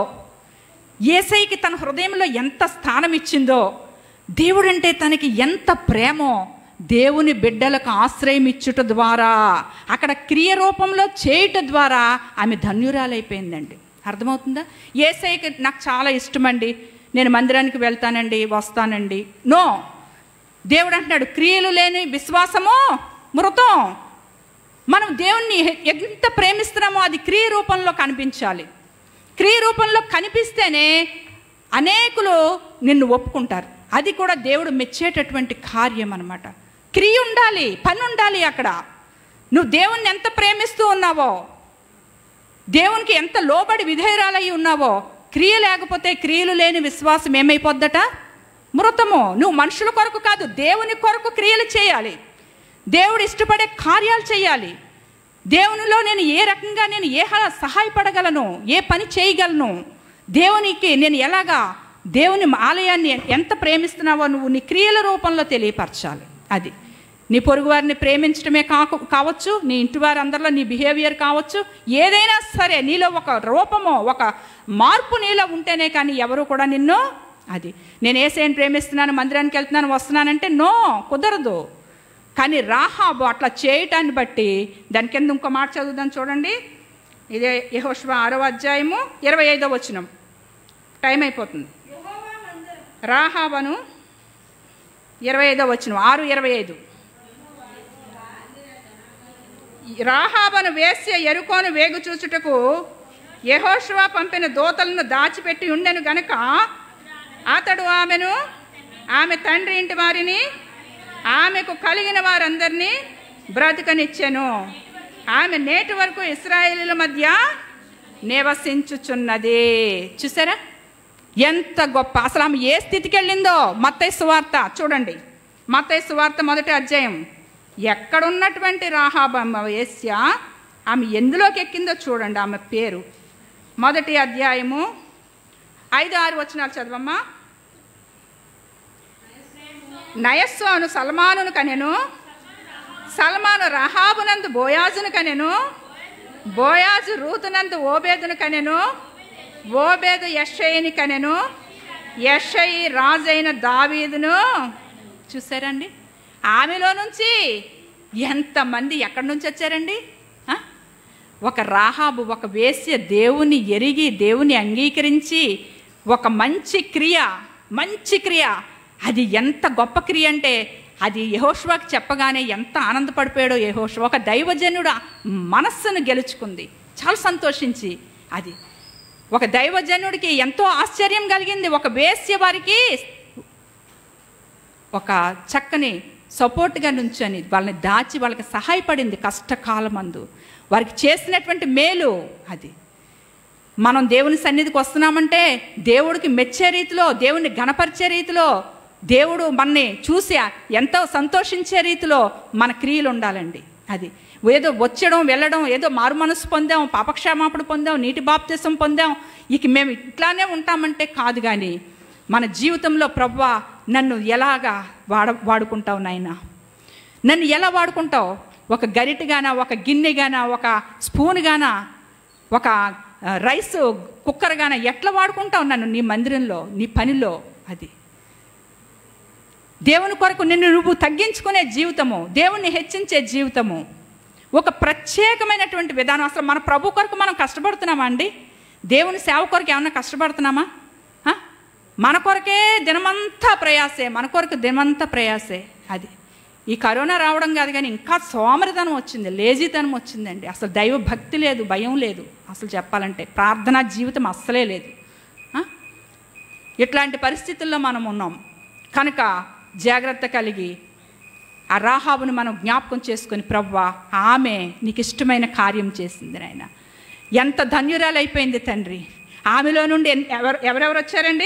ఏసైకి తన హృదయంలో ఎంత స్థానం ఇచ్చిందో దేవుడంటే తనకి ఎంత ప్రేమో దేవుని బిడ్డలకు ఆశ్రయం ఇచ్చుట ద్వారా అక్కడ క్రియ రూపంలో చేయుట ద్వారా ఆమె ధన్యురాలైపోయిందండి అర్థమవుతుందా ఏసైకి నాకు చాలా ఇష్టమండి నేను మందిరానికి వెళ్తానండి వస్తానండి నో దేవుడు అంటున్నాడు క్రియలు లేని విశ్వాసము మృతం మనం దేవుణ్ణి ఎంత ప్రేమిస్తున్నామో అది క్రియ రూపంలో కనిపించాలి క్రియ రూపంలో కనిపిస్తేనే అనేకులు నిన్ను ఒప్పుకుంటారు అది కూడా దేవుడు మెచ్చేటటువంటి కార్యం అనమాట క్రియ ఉండాలి పని ఉండాలి అక్కడ నువ్వు దేవుణ్ణి ఎంత ప్రేమిస్తూ ఉన్నావో దేవునికి ఎంత లోబడి విధేయురాలయ్యి ఉన్నావో క్రియ లేకపోతే క్రియలు లేని విశ్వాసం ఏమైపోద్దట మృతము నువ్వు మనుషుల కొరకు కాదు దేవుని కొరకు క్రియలు చేయాలి దేవుడు ఇష్టపడే కార్యాలు చేయాలి దేవునిలో నేను ఏ రకంగా నేను ఏ హ- సహాయపడగలను ఏ పని చేయగలను దేవునికి నేను ఎలాగా దేవుని ఆలయాన్ని ఎంత ప్రేమిస్తున్నావో నువ్వు నీ క్రియల రూపంలో తెలియపరచాలి అది నీ పొరుగు వారిని ప్రేమించడమే కాకు కావచ్చు నీ ఇంటి వారందరిలో నీ బిహేవియర్ కావచ్చు ఏదైనా సరే నీలో ఒక రూపమో ఒక మార్పు నీలో ఉంటేనే కానీ ఎవరు కూడా నిన్ను అది నేను ఏసైని ప్రేమిస్తున్నాను మందిరానికి వెళ్తున్నాను వస్తున్నానంటే నో కుదరదు కానీ రాహాబు అట్లా చేయటాన్ని బట్టి దాని కింద ఇంకో మాట చదువుదాం చూడండి ఇదే యహోష్వ ఆరో అధ్యాయము ఇరవై ఐదో వచనం టైం అయిపోతుంది యెహోవా మందిరం రాహాబను ఇరవై ఐదో వచనం ఆరు ఇరవై ఐదు రాహాబను వేశ్య ఎరుకోను వేగు చూచుటకు యెహోషువ పంపిన దూతలను దాచిపెట్టి ఉండెను గనుక అతడు ఆమెను ఆమె తండ్రి ఇంటి వారిని ఆమెకు కలిగిన వారందరినీ బ్రతకనిచ్చెను ఆమె నేటి వరకు ఇస్రాయేలీల మధ్య నివసించుచున్నది చూసారా ఎంత గొప్ప అసలు ఆమె ఏ స్థితికి వెళ్ళిందో మత్తయి సువార్త చూడండి మత్తయి సువార్త మొదటి అధ్యాయం ఎక్కడున్నటువంటి రాహాబమ్మ వేశ్య ఆమె ఎందులోకి ఎక్కిందో చూడండి ఆమె పేరు మొదటి అధ్యాయము ఐదు ఆరు వచనాలు చదవమ్మా నయస్సు అను సల్మానును కనెను సల్మాను రహాబునందు బోయాజును కనెను బోయాజు రూతునందు ఓబేదును కనెను ఓబేదు యషయిని కనెను యషయి రాజైన దావీదును చూసారండి ఆమెలో నుంచి ఎంతమంది ఎక్కడి నుంచి వచ్చారండి ఆ? ఒక రాహాబు ఒక వేశ్య దేవుని ఎరిగి దేవుని అంగీకరించి ఒక మంచి క్రియ మంచి క్రియ అది ఎంత గొప్ప క్రియ అంటే అది యహోష్వాకి చెప్పగానే ఎంత ఆనందపడిపోయాడో యహోష్వా ఒక దైవజనుడు మనస్సును గెలుచుకుంది చాలా సంతోషించి అది ఒక దైవజనుడికి ఎంతో ఆశ్చర్యం కలిగింది ఒక వేశ్య వారికి ఒక చక్కని సపోర్ట్గా నుంచొని వాళ్ళని దాచి వాళ్ళకి సహాయపడింది కష్టకాలమందు వారికి చేసినటువంటి మేలు అది మనం దేవుని సన్నిధికి వస్తున్నామంటే దేవుడికి మెచ్చే రీతిలో దేవుని గణపరిచే రీతిలో దేవుడు మనని చూసి ఎంతో సంతోషించే రీతిలో మన క్రియలు ఉండాలండి అది ఏదో వచ్చడం వెళ్ళడం ఏదో మారు మనసు పొందాం పాపక్షమాపణ పొందాం నీటి బాప్తిసం పొందాం ఇక మేము ఇట్లానే ఉంటామంటే కాదు కానీ మన జీవితంలో ప్రవ్వా నన్ను ఎలాగా వాడ వాడుకుంటావు నాయనా నన్ను ఎలా వాడుకుంటావు ఒక గరిటెగానా ఒక గిన్నెగానా ఒక స్పూన్గానా ఒక ఆ, రైస్ కుక్కర్గానా ఎట్లా వాడుకుంటావు నన్ను నీ మందిరంలో నీ పనిలో అది దేవుని కొరకు నిన్ను నువ్వు తగ్గించుకునే జీవితము దేవుణ్ణి హెచ్చించే జీవితము ఒక ప్రత్యేకమైనటువంటి విధానం అసలు మన ప్రభు కొరకు మనం కష్టపడుతున్నామా అండి దేవుని సేవ కొరకు ఏమన్నా కష్టపడుతున్నామా ఆ? మన కొరకే దినమంతా ప్రయాసే మన కొరకు దినమంతా ప్రయాసే అది ఈ కరోనా రావడం కాదు కానీ ఇంకా సోమరితనం వచ్చింది లేజీతనం వచ్చిందండి అసలు దైవ భక్తి లేదు భయం లేదు అసలు చెప్పాలంటే ప్రార్థనా జీవితం అస్సలే లేదు ఆ? ఇట్లాంటి పరిస్థితుల్లో మనం ఉన్నాం కనుక జాగ్రత్త కలిగి ఆ రాహాబును మనం జ్ఞాపకం చేసుకొని ప్రవ్వా ఆమె నీకు ఇష్టమైన కార్యం చేసింది నాయన ఎంత ధన్యురాలైపోయింది తండ్రి ఆమెలో నుండి ఎన్- ఎవరు ఎవరెవరు వచ్చారండి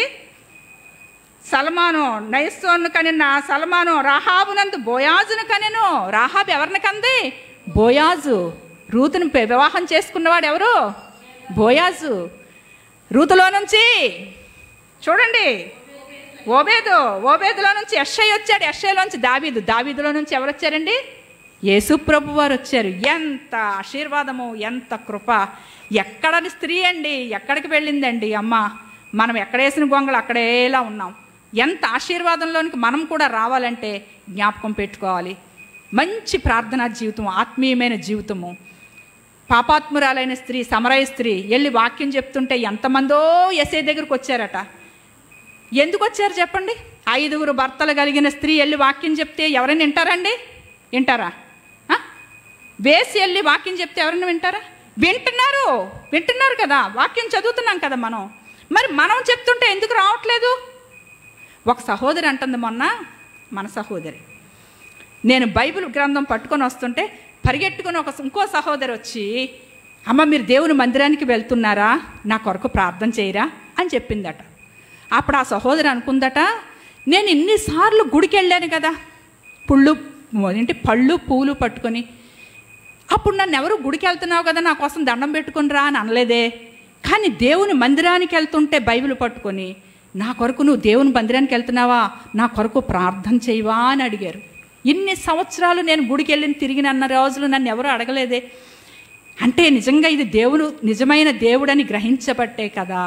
సల్మాను నైసోను కనిన సల్మాను రాహాబునందు బోయాజును కనెను రాహాబు ఎవరిని కంది బోయాజు రూతును పె- వివాహం చేసుకున్నవాడు ఎవరు బోయాజు రూతులో నుంచి చూడండి ఓబేదు ఓబేదులో నుంచి ఎస్ఐ వచ్చాడు ఎస్ఐలోంచి దావీదు దావీదులో నుంచి ఎవరు వచ్చారండి యేసు ప్రభు వారు వచ్చారు ఎంత ఆశీర్వాదము ఎంత కృప ఎక్కడని స్త్రీ అండి ఎక్కడికి వెళ్ళిందండి అమ్మ మనం ఎక్కడేసిన గొంగలు అక్కడేలా ఉన్నాం ఎంత ఆశీర్వాదంలోనికి మనం కూడా రావాలంటే జ్ఞాపకం పెట్టుకోవాలి మంచి ప్రార్థనా జీవితం ఆత్మీయమైన జీవితము పాపాత్మురాలైన స్త్రీ సమరయ స్త్రీ వెళ్ళి వాక్యం చెప్తుంటే ఎంతమందో ఎస్ఐ దగ్గరకు వచ్చారట ఎందుకు వచ్చారు చెప్పండి ఐదుగురు భర్తలు కలిగిన స్త్రీ వెళ్ళి వాక్యం చెప్తే ఎవరైనా వింటారండి వింటారా ఆ? వేసి వెళ్ళి వాక్యం చెప్తే ఎవరైనా వింటారా వింటున్నారు వింటున్నారు కదా వాక్యం చదువుతున్నాం కదా మనం మరి మనం చెప్తుంటే ఎందుకు రావట్లేదు ఒక సహోదరి అంటుంది మొన్న మన సహోదరి నేను బైబిల్ గ్రంథం పట్టుకొని వస్తుంటే పరిగెట్టుకుని ఒక ఇంకో సహోదరి వచ్చి అమ్మ మీరు దేవుని మందిరానికి వెళ్తున్నారా నా కొరకు ప్రార్థన చేయరా అని చెప్పిందట అప్పుడు ఆ సహోదరి అనుకుందట నేను ఇన్నిసార్లు గుడికి వెళ్ళాను కదా పుళ్ళు ఏంటి పళ్ళు పూలు పట్టుకొని అప్పుడు నన్ను ఎవరు గుడికి వెళ్తున్నావు కదా నా కోసం దండం పెట్టుకుని రా అని అనలేదే కానీ దేవుని మందిరానికి వెళ్తుంటే బైబిల్ పట్టుకొని నా కొరకు నువ్వు దేవుని మందిరానికి వెళ్తున్నావా నా కొరకు ప్రార్థన చేయవా అని అడిగారు ఇన్ని సంవత్సరాలు నేను గుడికి వెళ్ళిన తిరిగిన అన్న రోజులు నన్ను ఎవరు అడగలేదే అంటే నిజంగా ఇది దేవుడు నిజమైన దేవుడని గ్రహించబట్టే కదా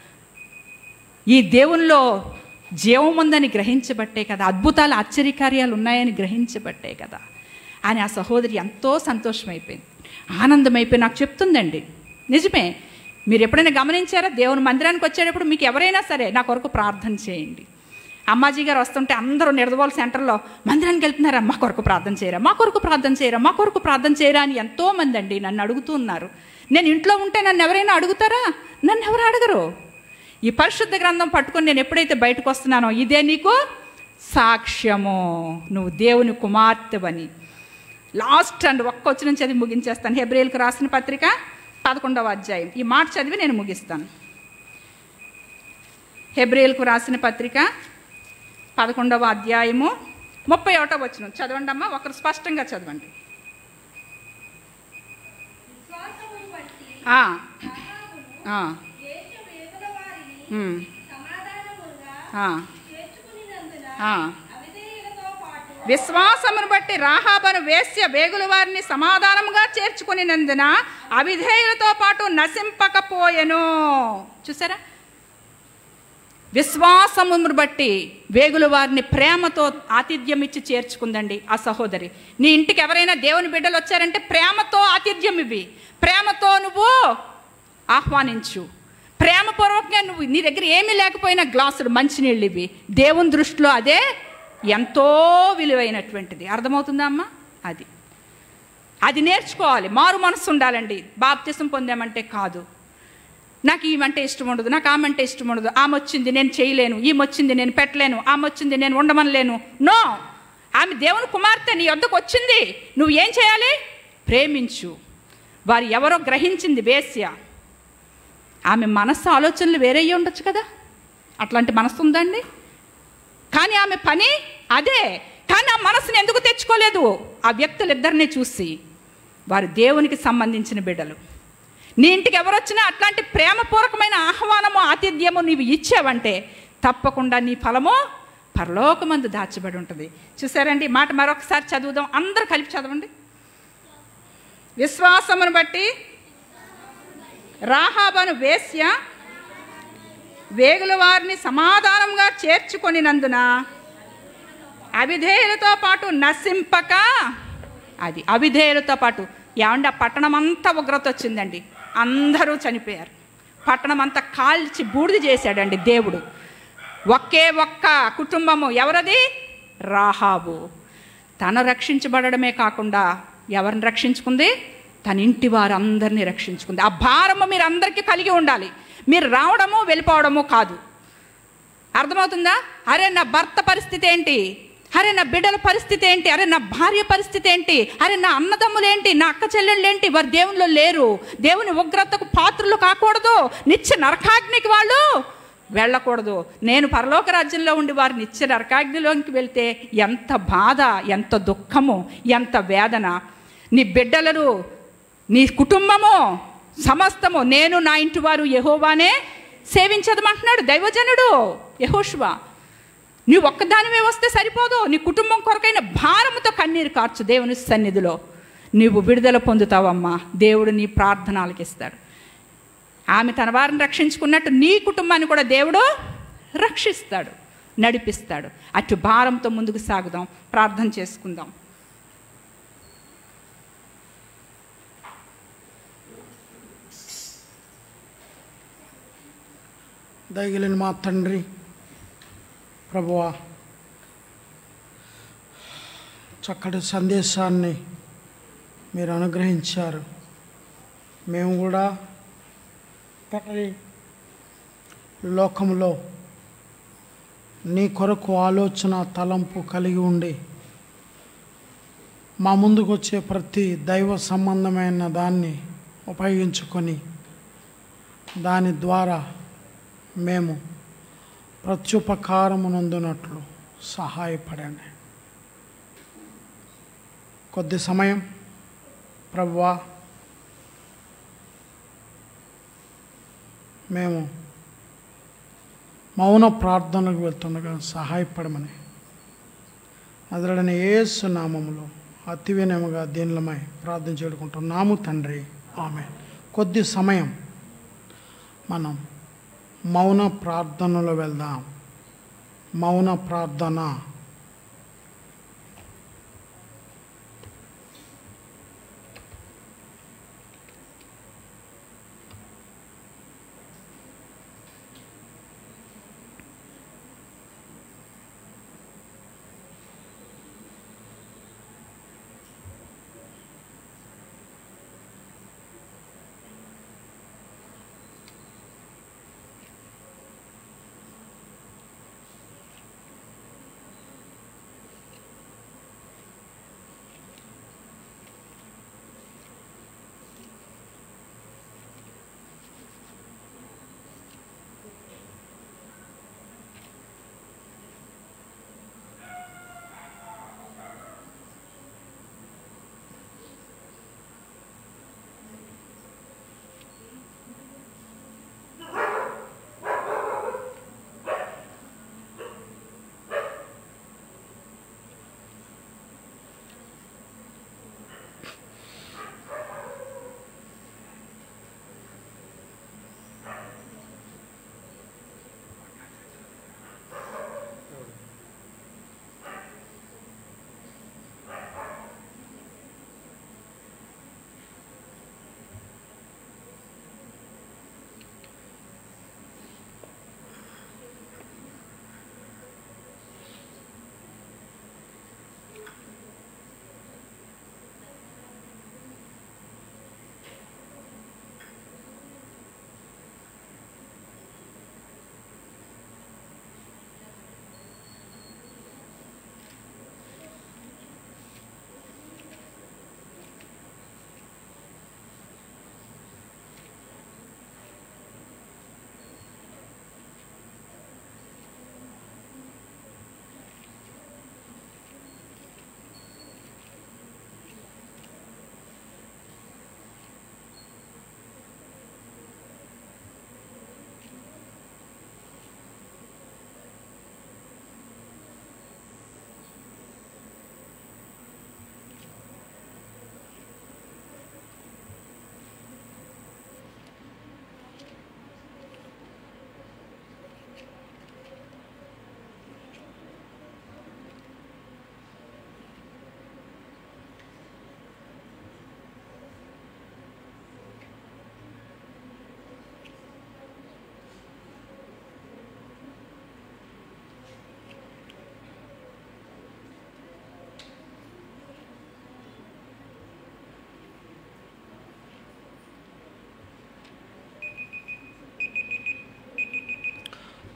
ఈ దేవునిలో జీవం ఉందని గ్రహించబట్టే కదా అద్భుతాలు ఆశ్చర్యకార్యాలు ఉన్నాయని గ్రహించబట్టే కదా అని ఆ సహోదరి ఎంతో సంతోషమైపోయింది ఆనందమైపోయి నాకు చెప్తుందండి నిజమే మీరు ఎప్పుడైనా గమనించారా దేవుని మందిరానికి వచ్చేటప్పుడు మీకు ఎవరైనా సరే నా కొరకు ప్రార్థన చేయండి అమ్మాజీ గారు వస్తుంటే అందరూ నిడదవోలు సెంటర్లో మందిరానికి వెళ్తున్నారా మా కొరకు ప్రార్థన చేయరా మా కొరకు ప్రార్థన చేయరా మా కొరకు ప్రార్థన చేయరా అని ఎంతోమంది అండి నన్ను అడుగుతూ ఉన్నారు నేను ఇంట్లో ఉంటే నన్ను ఎవరైనా అడుగుతారా నన్ను ఎవరు అడగరు ఈ పరిశుద్ధ గ్రంథం పట్టుకొని నేను ఎప్పుడైతే బయటకు వస్తున్నానో ఇదే నీకు సాక్ష్యము నువ్వు దేవుని కుమార్తెవని లాస్ట్ అండ్ ఒక్క వచ్చి నుంచి చదివి ముగించేస్తాను హెబ్రిల్కి రాసిన పత్రిక పదకొండవ అధ్యాయం ఈ మాట చదివి నేను ముగిస్తాను హెబ్రిల్కు రాసిన పత్రిక పదకొండవ అధ్యాయము ముప్పై ఒకటో వచ్చిన చదవండి అమ్మా ఒకరు స్పష్టంగా చదవండి విశ్వాసమును బట్టి ఆ, అహాబును ఆ, దేశ వేగుల వారిని ఉమ్, సమాధానముగా ఆ, చేర్చుకునినందున ఆ. అవిధేయులతో పాటు విశ్వాసమును బట్టి రాహాబను వేశ్య వేగుల వారిని సమాధానముగా చేర్చుకునినందున అవిధేయులతో పాటు నశింపకపోయెను చూసారా విశ్వాసమును బట్టి వేగుల వారిని ప్రేమతో ఆతిథ్యం ఇచ్చి చేర్చుకుందండి ఆ సహోదరి నీ ఇంటికి ఎవరైనా దేవుని బిడ్డలు వచ్చారంటే ప్రేమతో ఆతిథ్యం ఇవి ప్రేమతో నువ్వు ఆహ్వానించు ప్రేమపూర్వకంగా నువ్వు నీ దగ్గర ఏమీ లేకపోయినా గ్లాసులు మంచినీళ్ళు ఇవి దేవుని దృష్టిలో అదే ఎంతో విలువైనటువంటిది అర్థమవుతుందా అమ్మా అది అది నేర్చుకోవాలి మారు మనసు ఉండాలండి బాప్తిసం పొందామంటే కాదు నాకు ఈమంటే ఇష్టం ఉండదు నాకు ఆమెంటే ఇష్టం ఉండదు ఆమె వచ్చింది నేను చేయలేను ఈమె వచ్చింది నేను పెట్టలేను ఆమె వచ్చింది నేను ఉండమనలేను నో ఆమె దేవుని కుమార్తె నీ వద్దకు వచ్చింది నువ్వు ఏం చేయాలి ప్రేమించు వారు ఎవరో గ్రహించింది వేశ్య ఆమె మనస్సు ఆలోచనలు వేరే అయ్యి ఉండొచ్చు కదా అట్లాంటి మనస్సు ఉందండి కానీ ఆమె పని అదే కానీ ఆ మనసుని ఎందుకు తెచ్చుకోలేదు ఆ వ్యక్తులిద్దరిని చూసి వారు దేవునికి సంబంధించిన బిడ్డలు నీ ఇంటికి ఎవరొచ్చినా అట్లాంటి ప్రేమపూర్వకమైన ఆహ్వానము ఆతిథ్యము నీవు ఇచ్చావంటే తప్పకుండా నీ ఫలము పరలోకమందు దాచబడి ఉంటుంది చూసారండి ఈ మాట మరొకసారి చదువుదాం అందరూ కలిపి చదవండి విశ్వాసమును బట్టి రాహాబను వేశ్య వేగుల వారిని సమాధానంగా చేర్చుకొనినందున అవిధేయులతో పాటు నశింపక అది అవిధేయులతో పాటు ఏమంటే ఆ పట్టణం అంతా ఉగ్రత వచ్చిందండి అందరూ చనిపోయారు పట్టణం అంతా కాల్చి బూడిద చేశాడండి దేవుడు ఒకే ఒక్క కుటుంబము ఎవరది రాహాబు తను రక్షించబడమే కాకుండా ఎవరిని రక్షించుకుంది తన ఇంటి వారందరినీ రక్షించుకుంది ఆ భారము మీరు అందరికీ కలిగి ఉండాలి మీరు రావడము వెళ్ళిపోవడము కాదు అర్థమవుతుందా అరే నా భర్త పరిస్థితి ఏంటి అరే నా బిడ్డల పరిస్థితి ఏంటి అరే నా భార్య పరిస్థితి ఏంటి అరే నా అన్నదమ్ములు ఏంటి నా అక్క చెల్లెళ్ళు ఏంటి వారు దేవునిలో లేరు దేవుని ఉగ్రతకు పాత్రలు కాకూడదు నిత్య నరకాగ్నికి వాళ్ళు వెళ్ళకూడదు నేను పరలోక రాజ్యంలో ఉండి వారి నిత్య నరకాగ్నిలోకి వెళ్తే ఎంత బాధ ఎంత దుఃఖము ఎంత వేదన నీ బిడ్డలను నీ కుటుంబము సమస్తము నేను నా ఇంటి వారు యహోవానే సేవించదమంటున్నాడు దైవజనుడు యహోష్వా నువ్వు ఒక్కదానివే వస్తే సరిపోదు నీ కుటుంబం కొరకైన భారముతో కన్నీరు కార్చు దేవుని సన్నిధిలో నువ్వు విడుదల పొందుతావమ్మా దేవుడు నీ ప్రార్థన ఆలకిస్తాడు ఆమె తన వారిని రక్షించుకున్నట్టు నీ కుటుంబాన్ని కూడా దేవుడు రక్షిస్తాడు నడిపిస్తాడు అటు భారంతో ముందుకు సాగుదాం ప్రార్థన చేసుకుందాం దయగలిన మా తండ్రి ప్రభువా చక్కటి సందేశాన్ని మీరు అనుగ్రహించారు మేము కూడా తండ్రి లోకంలో నీ కొరకు ఆలోచన తలంపు కలిగి ఉండి మా ముందుకు వచ్చే ప్రతి దైవ సంబంధమైన దాన్ని ఉపయోగించుకొని దాని ద్వారా మేము ప్రత్యుపకారమునందునట్లు సహాయపడండి కొద్ది సమయం ప్రభువా మేము మౌన ప్రార్థనలకు వెళ్తుండగా సహాయపడమని అదరడని ఏసు నామములో అతి వినయముగా దీనిలమై ప్రార్థన చేడుకుంటున్నాము తండ్రి ఆమె కొద్ది సమయం మనం మౌన ప్రార్థనలో వెళ్దాం మౌన ప్రార్థన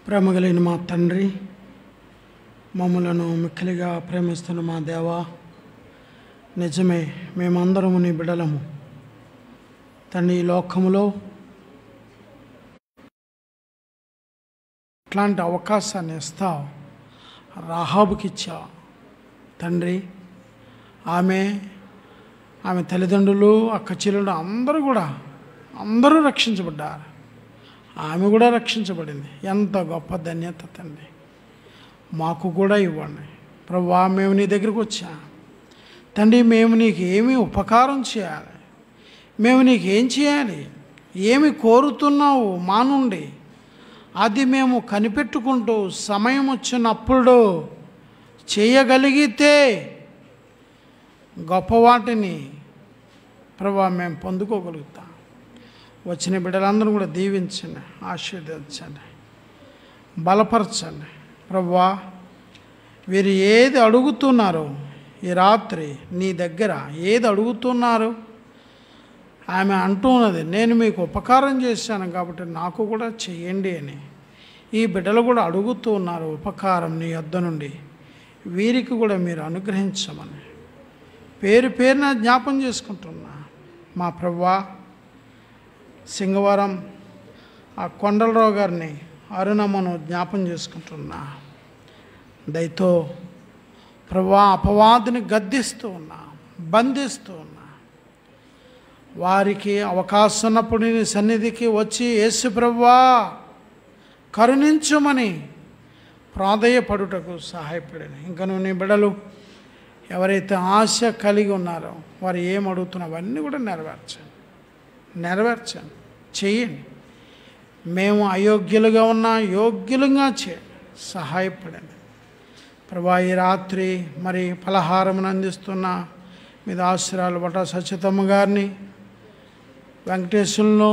ప్రేమ కలిగిన మా తండ్రి మమ్మలను మిక్కిలిగా ప్రేమిస్తున్న మా దేవా నిజమే మేమందరము నీ బిడలము తండ్రి ఈ లోకములో ఇట్లాంటి అవకాశాన్ని ఇస్తావు రాహాబుకి ఇచ్చావు తండ్రి ఆమె ఆమె తల్లిదండ్రులు అక్క చెల్లెలు అందరూ కూడా అందరూ రక్షించబడ్డారు ఆమె కూడా రక్షించబడింది ఎంత గొప్ప ధన్యత తండ్రి మాకు కూడా ఇవ్వండి ప్రభా మేము నీ దగ్గరికి వచ్చా తండ్రి మేము నీకు ఏమి ఉపకారం చేయాలి మేము నీకు ఏం చేయాలి ఏమి కోరుతున్నావు మా నుండి అది మేము కనిపెట్టుకుంటూ సమయం వచ్చినప్పుడు చేయగలిగితే గొప్ప వాటిని ప్రభా మేము పొందుకోగలుగుతాం వచ్చిన బిడ్డలందరూ కూడా దీవించండి ఆశీర్వదించండి బలపరచండి ప్రభా వీరు ఏది అడుగుతున్నారో ఈ రాత్రి నీ దగ్గర ఏది అడుగుతున్నారు ఆమె అంటున్నది నేను మీకు ఉపకారం చేశాను కాబట్టి నాకు కూడా చెయ్యండి అని ఈ బిడ్డలు కూడా అడుగుతూ ఉన్నారు ఉపకారం నీ యొద్ద నుండి వీరికి కూడా మీరు అనుగ్రహించమని పేరు పేరున జ్ఞాపం చేసుకుంటున్నా మా ప్రభా సింగవరం ఆ కొండలరావు గారిని అరుణమ్మను జ్ఞాపం చేసుకుంటున్నా దయతో ప్రభా అపవాదిని గద్దిస్తూ ఉన్నా బంధిస్తూ ఉన్నా వారికి అవకాశం ఉన్నప్పుడు నీ సన్నిధికి వచ్చి యేసు ప్రభా కరుణించుమని ప్రాధేయపడుటకు సహాయపడాను ఇంకా నువ్వు నీ బిడలు ఎవరైతే ఆశ కలిగి ఉన్నారో వారు ఏం అడుగుతున్నా అవన్నీ కూడా నెరవేర్చండి నెరవేర్చండి చెయ్యండి మేము అయోగ్యులుగా ఉన్నా యోగ్యులుగా చేయండి సహాయపడండి ప్రభా ఈ రాత్రి మరి పలహారం అందిస్తున్న మీద ఆశ్రయాలు బట సచితమ్మ గారిని వెంకటేశ్వరులను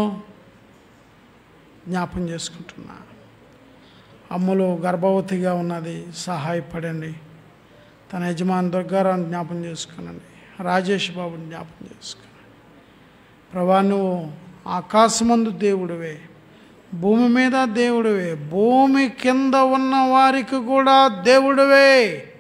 జ్ఞాపం చేసుకుంటున్నా అమ్ములు గర్భవతిగా ఉన్నది సహాయపడండి తన యజమాని దుర్గారాన్ని జ్ఞాపం చేసుకునండి రాజేష్ బాబుని జ్ఞాపం చేసుకునండి ప్రభా నువ్వు ఆకాశమందు దేవుడివే భూమి మీద దేవుడివే భూమి కింద ఉన్న వారికి కూడా దేవుడివే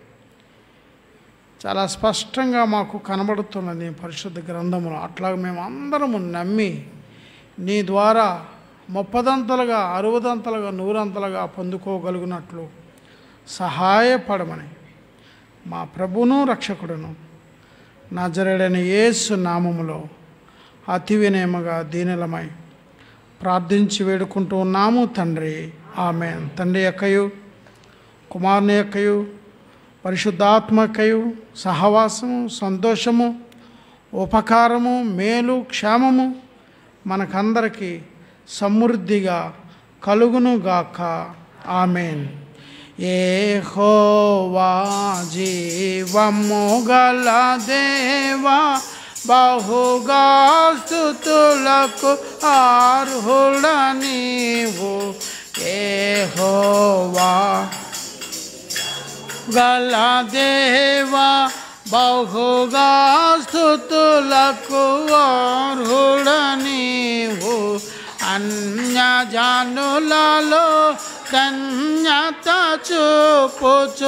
చాలా స్పష్టంగా మాకు కనబడుతున్నది ఈ పరిశుద్ధ గ్రంథములో అట్లా మేము అందరము నమ్మి నీ ద్వారా ముప్పదంతలుగా అరవదంతలుగా నూరంతలుగా పొందుకోగలిగినట్లు సహాయపడమని మా ప్రభును రక్షకుడును నజరేడని యేసు నామములో అతి వినయముగా దీనిలమై ప్రార్థించి వేడుకుంటూ ఉన్నాము తండ్రి ఆమె తండ్రి యొక్కయు కుమారుని యొక్కయు పరిశుద్ధాత్మకయు సహవాసము సంతోషము ఉపకారము మేలు క్షేమము మనకందరికీ సమృద్ధిగా కలుగునుగాక ఆమెన్ ఏహోవా జీవము గల దేవా బహుగా స్థుతులకు అర్హుడ నీవు ఏహోవా గల దేవా బహుగా స్థుతులకు అర్హుడ నీవు అన్యజనులలో ధన్యత చూపుచు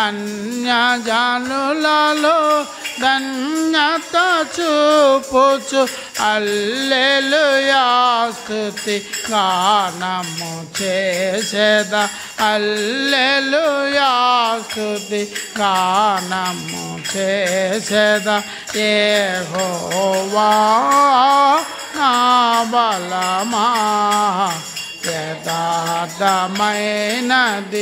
అన్యజనులలో ధన్యత చూపుచు అల్లెలుయా స్తుతి గానము చేసేద అల్లెలుయా స్తుతి గానము చేసేద ఏ హోవా నా బలమా యథార్థమైనది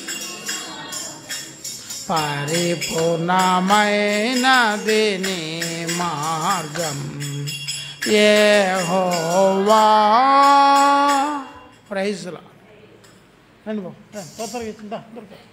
పరిపూర్ణమైనది నీ మార్గం ఏ హోవా ప్రైజ్లా రండి బాబు రండి, తొందరగా ఇచ్చిందా దొరక